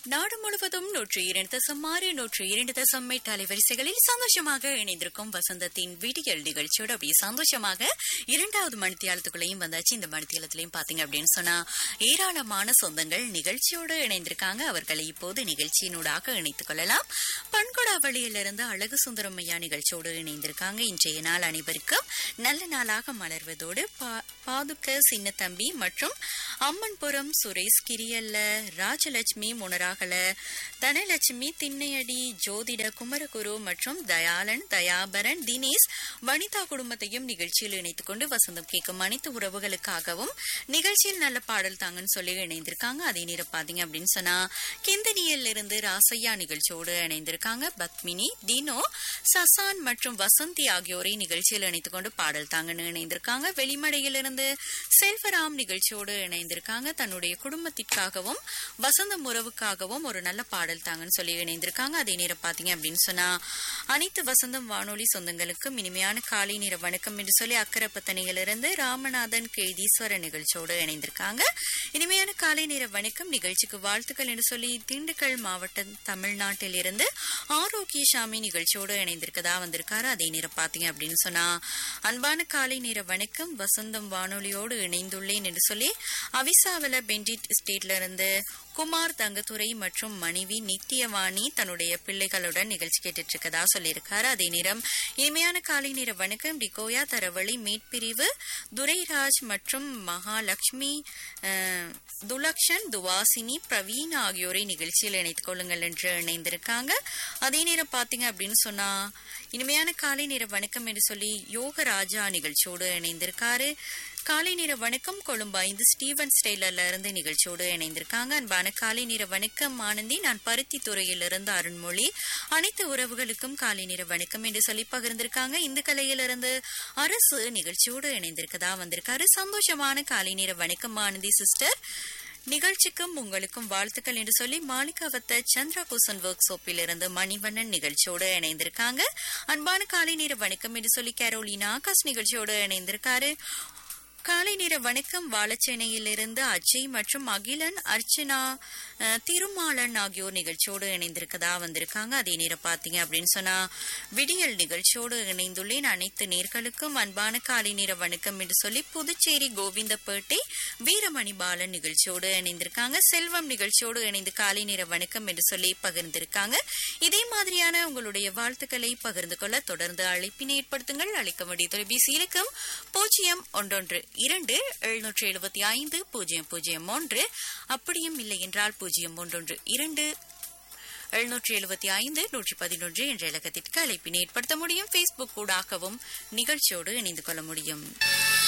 நாடு முழுவதும் நூற்றி இரண்டு தசம் ஆறு நூற்றி இரண்டு தசம் எட்டு அலைவரிசைகளில் சந்தோஷமாக இணைந்திருக்கும் வசந்தத்தின் விடியல் நிகழ்ச்சியோட அப்படியே சந்தோஷமாக இரண்டாவது மணித்தியாலத்துக்குள்ளேயும் வந்தாச்சு இந்த மணித்தியாலத்திலையும் பாத்தீங்க அப்படின்னு சொன்னா ஏராளமான சொந்தங்கள் நிகழ்ச்சியோடு இணைந்திருக்காங்க அவர்களை இப்போது நிகழ்ச்சியினூடாக இணைத்துக் கொள்ளலாம் பண்கொடாவளியிலிருந்து அழகு சுந்தரம் ஐயா நிகழ்ச்சியோடு இணைந்திருக்காங்க இன்றைய நாள் அனைவருக்கும் நல்ல நாளாக மலர்வதோடு பா- பாதுக்க சின்னத்தம்பி மற்றும் அம்மன்புரம் சுரேஷ் கிரியல்ல ராஜலட்சுமி முனராகல தனலட்சுமி திண்ணையடி ஜோதிட குமரகுரு மற்றும் தயாளன் தயாபரன் தினேஷ் வனிதா குடும்பத்தையும் நிகழ்ச்சியில் இணைத்துக் கொண்டு வசந்தம் கேட்கும் அனைத்து உறவுகளுக்காகவும் நிகழ்ச்சியில் நல்ல பாடல் தாங்கன்னு சொல்லி இணைந்திருக்காங்க அதே நேரம் பாத்தீங்க அப்படின்னு சொன்னா கிந்தனியில் இருந்து ராசையா நிகழ்ச்சியோடு இணைந்திருக்காங்க பத்மினி தினோ சசான் மற்றும் வசந்தி ஆகியோரை நிகழ்ச்சியில் இணைத்துக் கொண்டு பாடல் தாங்கன்னு இணைந்திருக்காங்க வெளிமடையிலிருந்து செல்வராம் நிகழ்ச்சியோடு இணைந்திருக்காங்க தன்னுடைய குடும்பத்திற்காகவும் வசந்தம் உறவுக்காகவும் ஒரு நல்ல பாடல் தாங்கன்னு சொல்லி இணைந்திருக்காங்க அதே நேரம் பாத்தீங்க அப்படின்னு சொன்னா அனைத்து வசந்தம் வானொலி சொந்தங்களுக்கும் இனிமையான காலை நேர வணக்கம் என்று சொல்லி அக்கரப்பத்தனையிலிருந்து ராமநாதன் கேதீஸ்வர நிகழ்ச்சியோடு இணைந்திருக்காங்க இனிமையான காலை நேர வணக்கம் நிகழ்ச்சிக்கு வாழ்த்துக்கள் என்று சொல்லி திண்டுக்கல் மாவட்டம் தமிழ்நாட்டில் இருந்து ஆரோக்கிய சாமி நிகழ்ச்சியோடு இணைந்திருக்கதா வந்திருக்காரு அதே நேரம் பாத்தீங்க அப்படின்னு சொன்னா அன்பான காலை நேர வணக்கம் வசந்தம் வானொலியோடு இணைந்துள்ளேன் என்று சொல்லி அவிசாவல பென்டிட் ஸ்டேட்ல இருந்து குமார் தங்கத்துறை மற்றும் மனைவி நித்தியவாணி தன்னுடைய பிள்ளைகளுடன் நிகழ்ச்சி கேட்டுட்டு இருக்கதா சொல்லியிருக்காரு அதே நேரம் இனிமையான காலை நேர வணக்கம் டிகோயா தரவழி மீட்பிரிவு துரைராஜ் மற்றும் மகாலட்சுமி அஹ், துலக்ஷன் துவாசினி பிரவீன் ஆகியோரை நிகழ்ச்சியில் இணைத்துக் கொள்ளுங்கள் என்று இணைந்திருக்காங்க அதே நேரம் பாத்தீங்க அப்படின்னு சொன்னா இனிமையான காலை நேர வணக்கம் என்று சொல்லி யோகராஜா நிகழ்ச்சியோடு இணைந்திருக்காரு காலை நேர வணக்கம் கொழும்பு ஐந்து ஸ்டீவன் ஸ்டெய்லர்ல இருந்து நிகழ்ச்சியோடு இணைந்திருக்காங்க அன்பான காலை நேர வணக்கம் ஆனந்தி நான் பருத்தி துறையிலிருந்து அருண்மொழி அனைத்து உறவுகளுக்கும் காலை நேர வணக்கம் என்று சொல்லி பகிர்ந்திருக்காங்க இந்த கலையிலிருந்து அரசு நிகழ்ச்சியோடு இணைந்திருக்கதா வந்திருக்காரு சந்தோஷமான காலை நேர வணக்கம் ஆனந்தி சிஸ்டர் நிகழ்ச்சிக்கும் உங்களுக்கும் வாழ்த்துக்கள் என்று சொல்லி மாளிகாவத்த சந்திரா குசன் ஒர்க் ஷாப்பில் இருந்து மணிவண்ணன் நிகழ்ச்சியோடு இணைந்திருக்காங்க அன்பான காலை நேர வணக்கம் என்று சொல்லி கேரோலினா ஆகாஷ் நிகழ்ச்சியோடு இணைந்திருக்காரு காலை நேர வணக்கம் வாழச்சேனையிலிருந்து அஜய் மற்றும் அகிலன் அர்ச்சனா அஹ், திருமாலன் ஆகியோர் நிகழ்ச்சியோடு இணைந்திருக்கதா வந்திருக்காங்க அதே நேரம் பாத்தீங்க அப்படின்னு சொன்னா விடியல் நிகழ்ச்சியோடு இணைந்துள்ளேன் அனைத்து நேர்களுக்கும் அன்பான காலை நேர வணக்கம் என்று சொல்லி புதுச்சேரி கோவிந்தப்பேட்டை வீரமணி பாலன் நிகழ்ச்சியோடு இணைந்திருக்காங்க செல்வம் நிகழ்ச்சியோடு இணைந்து காலை நேர வணக்கம் என்று சொல்லி பகிர்ந்திருக்காங்க இதே மாதிரியான உங்களுடைய வாழ்த்துக்களை பகிர்ந்து கொள்ள தொடர்ந்து அழைப்பினை ஏற்படுத்துங்கள் அழைக்க வேண்டிய தொலைபேசி இலக்கம் பூஜ்ஜியம் ஒன்றொன்று இரண்டு எழுநூற்றி எழுபத்தி ஐந்து பூஜ்ஜியம் பூஜ்ஜியம் ஒன்று அப்படியும் இல்லை என்றால் பூஜ்ஜியம் ஒன்றொன்று இரண்டு எழுநூற்றி எழுபத்தி ஐந்து நூற்றி பதினொன்று என்ற இலக்கத்திற்கு அழைப்பினை ஏற்படுத்த முடியும் ஃபேஸ்புக் ஊடாகவும் நிகழ்ச்சியோடு இணைந்து கொள்ள முடியும்